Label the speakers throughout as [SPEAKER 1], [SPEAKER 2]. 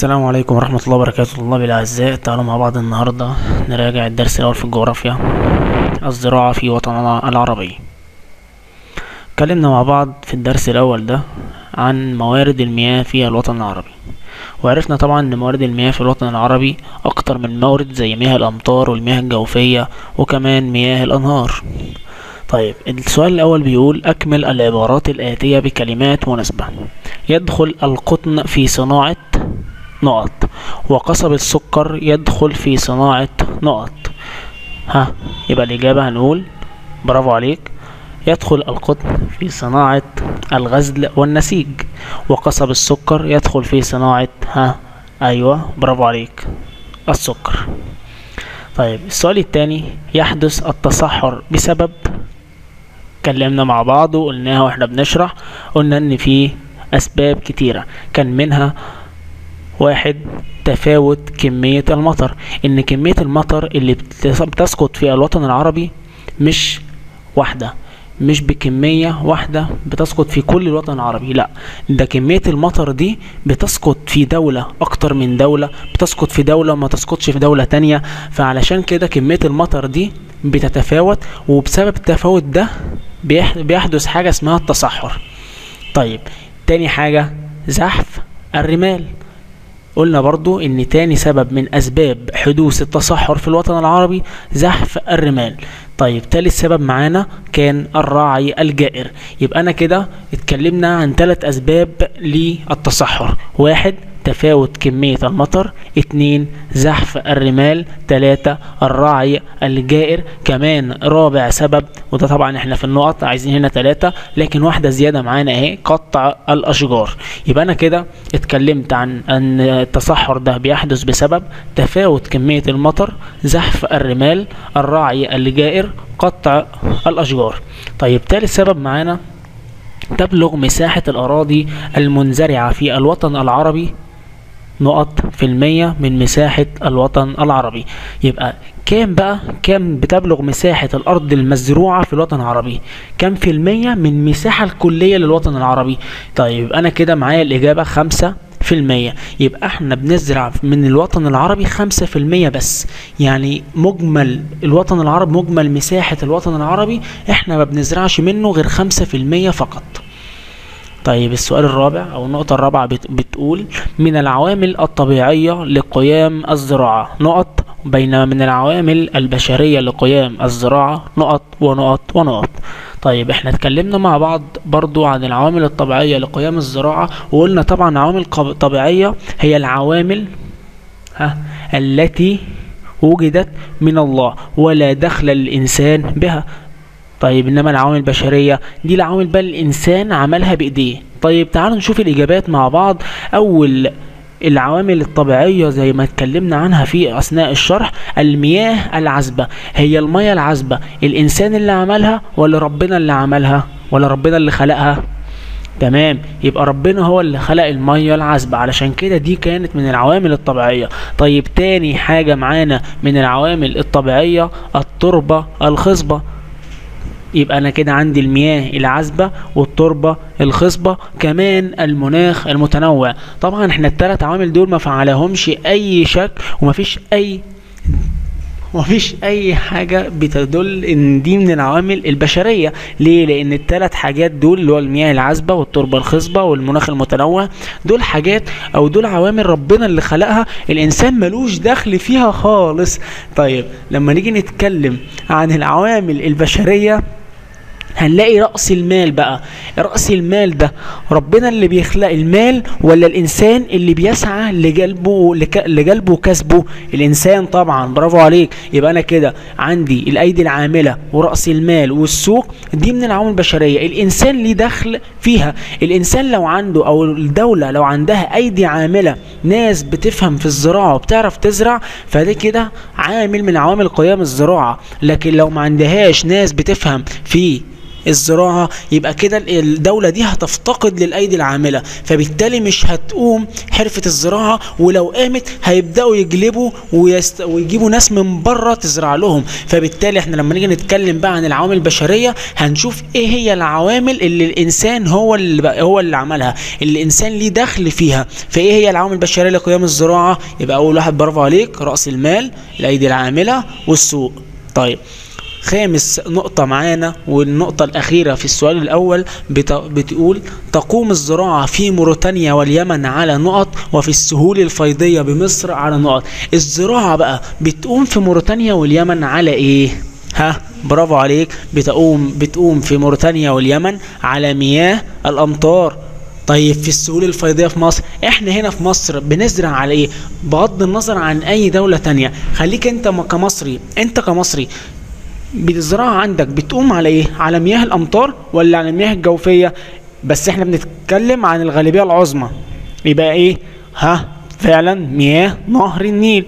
[SPEAKER 1] السلام عليكم ورحمة الله وبركاته طلابي الأعزاء تعالوا مع بعض النهاردة نراجع الدرس الأول في الجغرافيا الزراعة في وطننا العربي اتكلمنا مع بعض في الدرس الأول ده عن موارد المياه في الوطن العربي وعرفنا طبعا ان موارد المياه في الوطن العربي اكتر من مورد زي مياه الامطار والمياه الجوفية وكمان مياه الانهار طيب السؤال الأول بيقول أكمل العبارات الآتية بكلمات مناسبة يدخل القطن في صناعة نقط وقصب السكر يدخل في صناعة نقط ها يبقى الإجابة هنقول برافو عليك يدخل القطن في صناعة الغزل والنسيج وقصب السكر يدخل في صناعة ها أيوة برافو عليك السكر طيب السؤال الثاني يحدث التصحر بسبب اتكلمنا مع بعض وقلناها واحنا بنشرح قلنا ان في اسباب كتيرة كان منها واحد تفاوت كمية المطر ان كمية المطر اللي بتسقط في الوطن العربي مش واحدة مش بكمية واحدة بتسقط في كل الوطن العربي لا ده كمية المطر دي بتسقط في دولة اكتر من دولة بتسقط في دولة وما تسقطش في دولة تانية فعلشان كده كمية المطر دي بتتفاوت وبسبب التفاوت ده بيحدث حاجة اسمها التصحر طيب تاني حاجة زحف الرمال قلنا برضو ان تاني سبب من اسباب حدوث التصحر في الوطن العربي زحف الرمال طيب تالت سبب معانا كان الراعي الجائر يبقى انا كده اتكلمنا عن ثلاث اسباب للتصحر واحد تفاوت كمية المطر اتنين زحف الرمال تلاتة الراعي الجائر كمان رابع سبب وده طبعا احنا في النقط عايزين هنا تلاتة لكن واحدة زيادة معانا اهي قطع الاشجار يبقى انا كده اتكلمت عن ان التصحر ده بيحدث بسبب تفاوت كمية المطر زحف الرمال الراعي الجائر قطع الاشجار طيب تالت سبب معانا تبلغ مساحة الأراضي المنزرعة في الوطن العربي نقط في المية من مساحة الوطن العربي يبقى كام بقى كام بتبلغ مساحة الأرض المزروعة في الوطن العربي كام في المية من المساحة الكلية للوطن العربي طيب أنا كده معايا الإجابة خمسة في المية يبقى احنا بنزرع من الوطن العربي خمسة في المية بس يعني مجمل الوطن العربي مجمل مساحة الوطن العربي احنا ما بنزرعش منه غير خمسة في المية فقط طيب السؤال الرابع او النقطة الرابعة بتقول من العوامل الطبيعية لقيام الزراعة نقط بينما من العوامل البشرية لقيام الزراعة نقط ونقط ونقط طيب احنا اتكلمنا مع بعض برضو عن العوامل الطبيعية لقيام الزراعة وقلنا طبعا عوامل طبيعية هي العوامل ها التي وجدت من الله ولا دخل للإنسان بها طيب انما العوامل البشريه دي العوامل بقى الانسان عملها بايديه طيب تعالوا نشوف الاجابات مع بعض اول العوامل الطبيعية زي ما اتكلمنا عنها في أثناء الشرح المياه العذبة هي المياه العذبة الإنسان اللي عملها ولا ربنا اللي عملها ولا ربنا اللي خلقها تمام يبقى ربنا هو اللي خلق المية العذبة علشان كده دي كانت من العوامل الطبيعية طيب تاني حاجة معانا من العوامل الطبيعية التربة الخصبة يبقى انا كده عندي المياه العذبة والتربة الخصبة كمان المناخ المتنوع طبعا احنا الثلاث عوامل دول ما فعلهمش اي شك ومفيش اي ومفيش اي حاجة بتدل ان دي من العوامل البشرية ليه لان الثلاث حاجات دول اللي هو المياه العذبة والتربة الخصبة والمناخ المتنوع دول حاجات او دول عوامل ربنا اللي خلقها الانسان ملوش دخل فيها خالص طيب لما نيجي نتكلم عن العوامل البشرية هنلاقي رأس المال بقى رأس المال ده ربنا اللي بيخلق المال ولا الإنسان اللي بيسعى لجلبه لك لجلبه وكسبه الإنسان طبعا برافو عليك يبقى أنا كده عندي الأيدي العاملة ورأس المال والسوق دي من العوامل البشرية الإنسان ليه دخل فيها الإنسان لو عنده أو الدولة لو عندها أيدي عاملة ناس بتفهم في الزراعة وبتعرف تزرع فده كده عامل من عوامل قيام الزراعة لكن لو ما عندهاش ناس بتفهم في الزراعة يبقى كده الدولة دي هتفتقد للأيدي العاملة فبالتالي مش هتقوم حرفة الزراعة ولو قامت هيبدأوا يجلبوا ويست... ويجيبوا ناس من بره تزرع لهم فبالتالي احنا لما نيجي نتكلم بقى عن العوامل البشرية هنشوف ايه هي العوامل اللي الإنسان هو اللي بقى هو اللي عملها اللي الإنسان ليه دخل فيها فايه هي العوامل البشرية لقيام الزراعة يبقى أول واحد برافو عليك رأس المال الأيدي العاملة والسوق طيب خامس نقطة معانا والنقطة الأخيرة في السؤال الأول بت... بتقول تقوم الزراعة في موريتانيا واليمن على نقط وفي السهول الفيضية بمصر على نقط الزراعة بقى بتقوم في موريتانيا واليمن على إيه؟ ها برافو عليك بتقوم بتقوم في موريتانيا واليمن على مياه الأمطار طيب في السهول الفيضية في مصر احنا هنا في مصر بنزرع على ايه بغض النظر عن اي دولة تانية خليك انت كمصري انت كمصري الزراعة عندك بتقوم على ايه على مياه الامطار ولا على المياه الجوفية بس احنا بنتكلم عن الغالبية العظمى يبقى ايه ها فعلا مياه نهر النيل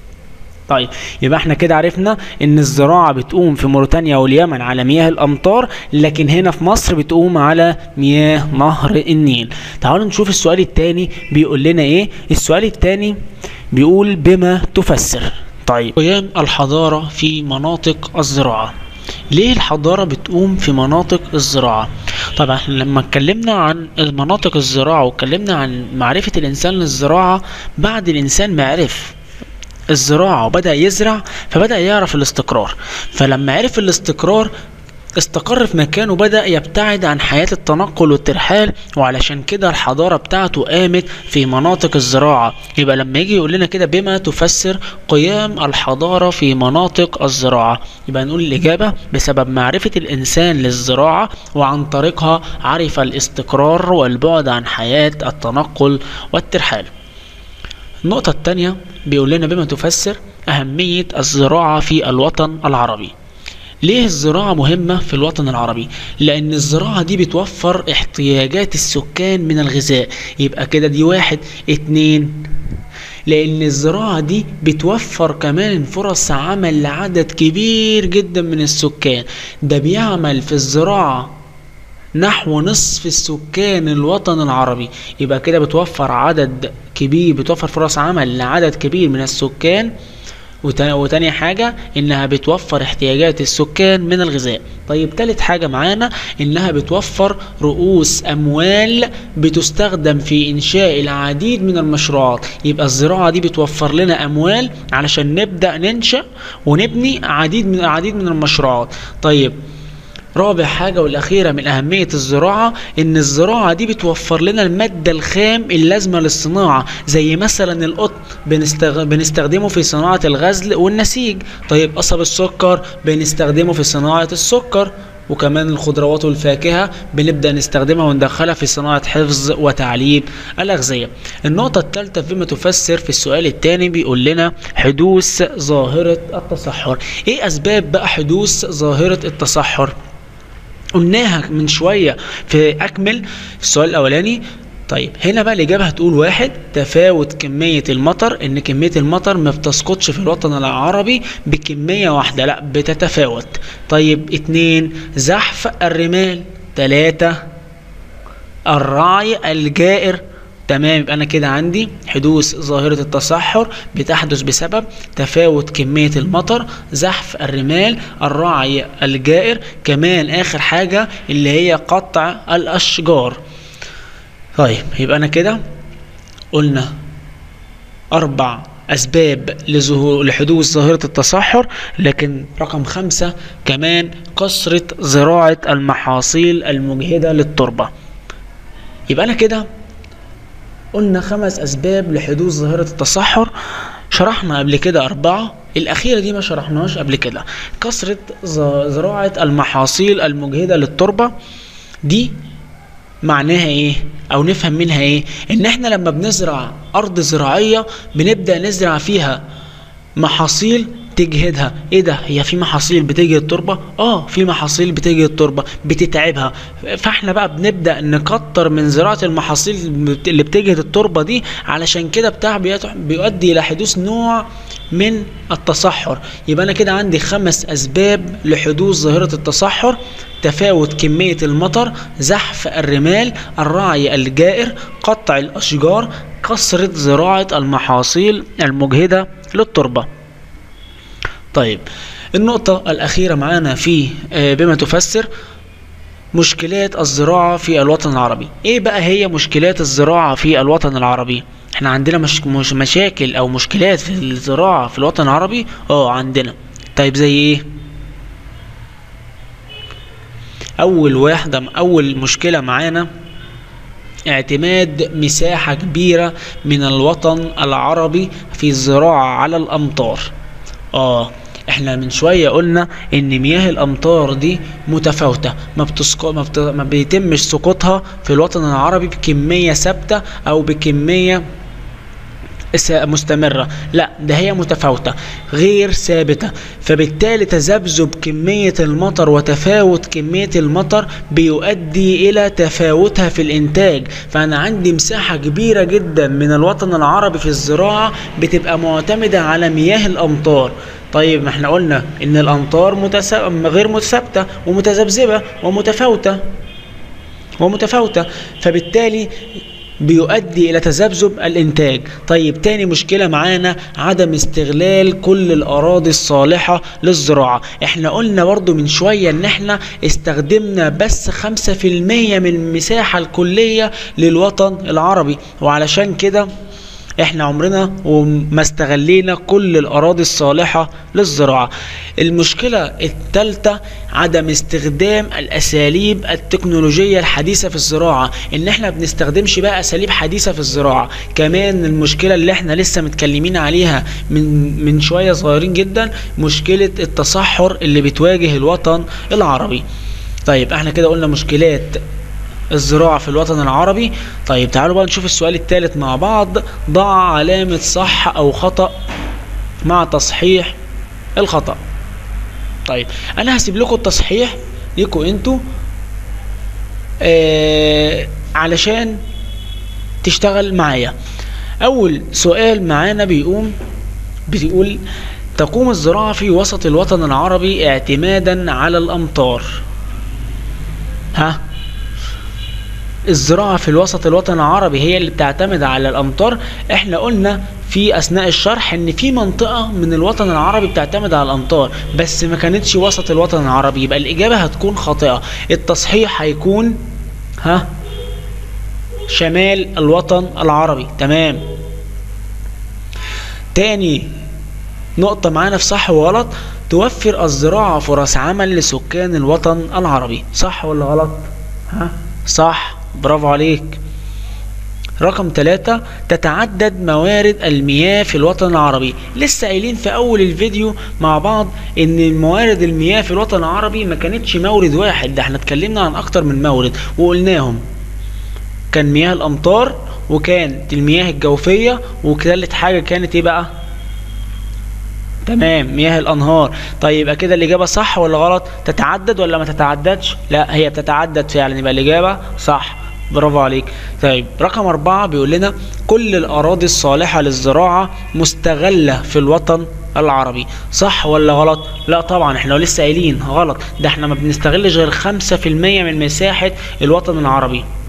[SPEAKER 1] طيب يبقى احنا كده عرفنا ان الزراعة بتقوم في موريتانيا واليمن على مياه الامطار لكن هنا في مصر بتقوم على مياه نهر النيل تعالوا نشوف السؤال الثاني بيقول لنا ايه السؤال الثاني بيقول بما تفسر طيب قيام الحضارة في مناطق الزراعة ليه الحضارة بتقوم في مناطق الزراعة طبعا احنا لما اتكلمنا عن مناطق الزراعة واتكلمنا عن معرفة الانسان للزراعة بعد الانسان ما عرف الزراعة وبدأ يزرع فبدأ يعرف الاستقرار فلما عرف الاستقرار استقر في مكانه وبدأ يبتعد عن حياة التنقل والترحال وعلشان كده الحضارة بتاعته قامت في مناطق الزراعة يبقى لما يجي يقول لنا كده بما تفسر قيام الحضارة في مناطق الزراعة يبقى نقول الإجابة بسبب معرفة الإنسان للزراعة وعن طريقها عرف الاستقرار والبعد عن حياة التنقل والترحال النقطة الثانية بيقول لنا بما تفسر أهمية الزراعة في الوطن العربي ليه الزراعة مهمة في الوطن العربي؟ لأن الزراعة دي بتوفر احتياجات السكان من الغذاء يبقى كده دي واحد اتنين لأن الزراعة دي بتوفر كمان فرص عمل لعدد كبير جدا من السكان ده بيعمل في الزراعة نحو نصف السكان الوطن العربي يبقى كده بتوفر عدد كبير بتوفر فرص عمل لعدد كبير من السكان وتاني حاجة انها بتوفر احتياجات السكان من الغذاء طيب تالت حاجة معانا انها بتوفر رؤوس اموال بتستخدم في انشاء العديد من المشروعات يبقى الزراعة دي بتوفر لنا اموال علشان نبدأ ننشأ ونبني عديد من العديد من المشروعات طيب رابع حاجة والأخيرة من أهمية الزراعة إن الزراعة دي بتوفر لنا المادة الخام اللازمة للصناعة زي مثلا القطن بنستغ... بنستخدمه في صناعة الغزل والنسيج طيب قصب السكر بنستخدمه في صناعة السكر وكمان الخضروات والفاكهة بنبدأ نستخدمها وندخلها في صناعة حفظ وتعليم الأغذية النقطة الثالثة فيما تفسر في السؤال الثاني بيقول لنا حدوث ظاهرة التصحر إيه أسباب بقى حدوث ظاهرة التصحر قلناها من شوية في أكمل السؤال الأولاني طيب هنا بقى الإجابة هتقول واحد تفاوت كمية المطر إن كمية المطر ما بتسقطش في الوطن العربي بكمية واحدة لا بتتفاوت طيب اتنين زحف الرمال تلاتة الرعي الجائر تمام يبقى انا كده عندي حدوث ظاهرة التصحر بتحدث بسبب تفاوت كمية المطر زحف الرمال الرعي الجائر كمان اخر حاجة اللي هي قطع الاشجار طيب يبقى انا كده قلنا اربع اسباب لظهور لحدوث ظاهرة التصحر لكن رقم خمسة كمان كثرة زراعة المحاصيل المجهدة للتربة يبقى انا كده قلنا خمس أسباب لحدوث ظاهرة التصحر شرحنا قبل كده أربعة الأخيرة دي ما شرحناش قبل كده كثرة زراعة المحاصيل المجهدة للتربة دي معناها ايه او نفهم منها ايه ان احنا لما بنزرع ارض زراعية بنبدأ نزرع فيها محاصيل تجهدها ايه ده هي في محاصيل بتجهد التربه اه في محاصيل بتجهد التربه بتتعبها فاحنا بقى بنبدا نكتر من زراعه المحاصيل اللي بتجهد التربه دي علشان كده بتاع بيؤدي الى حدوث نوع من التصحر يبقى انا كده عندي خمس اسباب لحدوث ظاهره التصحر تفاوت كميه المطر زحف الرمال الرعي الجائر قطع الاشجار كثره زراعه المحاصيل المجهده للتربه طيب النقطة الأخيرة معانا في بما تفسر مشكلات الزراعة في الوطن العربي ايه بقى هي مشكلات الزراعة في الوطن العربي احنا عندنا مش مش مشاكل او مشكلات في الزراعة في الوطن العربي اه عندنا طيب زي ايه اول واحدة اول مشكلة معانا اعتماد مساحة كبيرة من الوطن العربي في الزراعة على الامطار اه احنا من شويه قلنا ان مياه الامطار دي متفاوته ما بتسق... ما, بت... ما بيتمش سقوطها في الوطن العربي بكميه ثابته او بكميه مستمرة لا ده هي متفاوتة غير ثابتة فبالتالي تذبذب كمية المطر وتفاوت كمية المطر بيؤدي إلى تفاوتها في الإنتاج فأنا عندي مساحة كبيرة جدا من الوطن العربي في الزراعة بتبقى معتمدة على مياه الأمطار طيب ما احنا قلنا ان الامطار متسا... غير ثابته ومتذبذبه ومتفاوته ومتفاوته فبالتالي بيؤدي الى تذبذب الانتاج طيب تاني مشكله معانا عدم استغلال كل الاراضي الصالحه للزراعه احنا قلنا برضو من شويه ان احنا استخدمنا بس 5% من المساحه الكليه للوطن العربي وعلشان كده احنا عمرنا وما استغلينا كل الاراضي الصالحه للزراعه المشكله الثالثه عدم استخدام الاساليب التكنولوجيه الحديثه في الزراعه ان احنا بنستخدمش بقى اساليب حديثه في الزراعه كمان المشكله اللي احنا لسه متكلمين عليها من من شويه صغيرين جدا مشكله التصحر اللي بتواجه الوطن العربي طيب احنا كده قلنا مشكلات الزراعة في الوطن العربي طيب تعالوا بقى نشوف السؤال الثالث مع بعض ضع علامة صح أو خطأ مع تصحيح الخطأ طيب أنا هسيب لكم التصحيح ليكوا انتوا آه علشان تشتغل معايا أول سؤال معانا بيقوم بيقول تقوم الزراعة في وسط الوطن العربي اعتمادا على الأمطار ها الزراعة في الوسط الوطن العربي هي اللي بتعتمد على الأمطار احنا قلنا في أثناء الشرح إن في منطقة من الوطن العربي بتعتمد على الأمطار بس ما كانتش وسط الوطن العربي يبقى الإجابة هتكون خاطئة التصحيح هيكون ها شمال الوطن العربي تمام تاني نقطة معانا في صح وغلط توفر الزراعة فرص عمل لسكان الوطن العربي صح ولا غلط ها صح برافو عليك رقم ثلاثة تتعدد موارد المياه في الوطن العربي لسه قايلين في اول الفيديو مع بعض ان موارد المياه في الوطن العربي ما كانتش مورد واحد ده احنا اتكلمنا عن اكتر من مورد وقلناهم كان مياه الامطار وكانت المياه الجوفية وثالث حاجة كانت ايه بقى تمام مياه الانهار طيب يبقى كده الاجابه صح ولا غلط تتعدد ولا ما تتعددش لا هي بتتعدد فعلا يبقى الاجابه صح برافو عليك طيب رقم أربعة بيقول لنا كل الأراضي الصالحة للزراعة مستغلة في الوطن العربي صح ولا غلط لا طبعا احنا لسه قايلين غلط ده احنا ما بنستغلش غير خمسة في المية من مساحة الوطن العربي